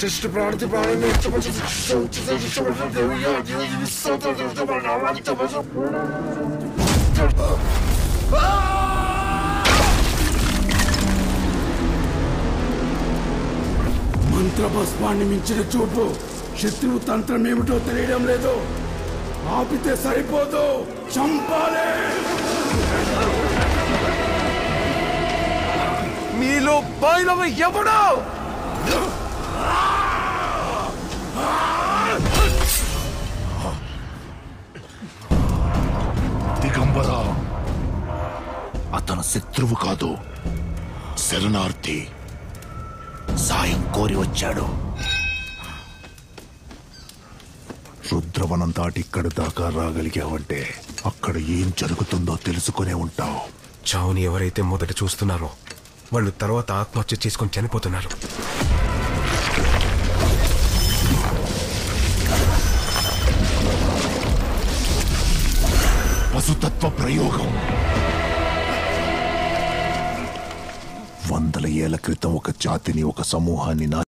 Største planer til barnet mitt som er så sjokk til det som er så det vi gjør det er jo så det er så bare nå det er så మంత్రభస్మాన్ని మించిన చూపు శత్రువు తంత్రం ఏమిటో తెలియడం లేదు ఆపితే సరిపోదు చంపాలి మీలో బయలు ఎవడో దిగంబర అతను శత్రువు కాదు శరణార్థి సాయం కోరి వచ్చాడు రుద్రవనం దాటి ఇక్కడి దాకా రాగలిగావంటే అక్కడ ఏం జరుగుతుందో తెలుసుకునే ఉంటావు చావుని ఎవరైతే మొదట చూస్తున్నారో వాళ్ళు తర్వాత ఆత్మహత్య చేసుకొని చనిపోతున్నారు పశుతత్వ ప్రయోగం వందల ఏళ్ల క్రితం ఒక జాతిని ఒక సమూహాన్ని నా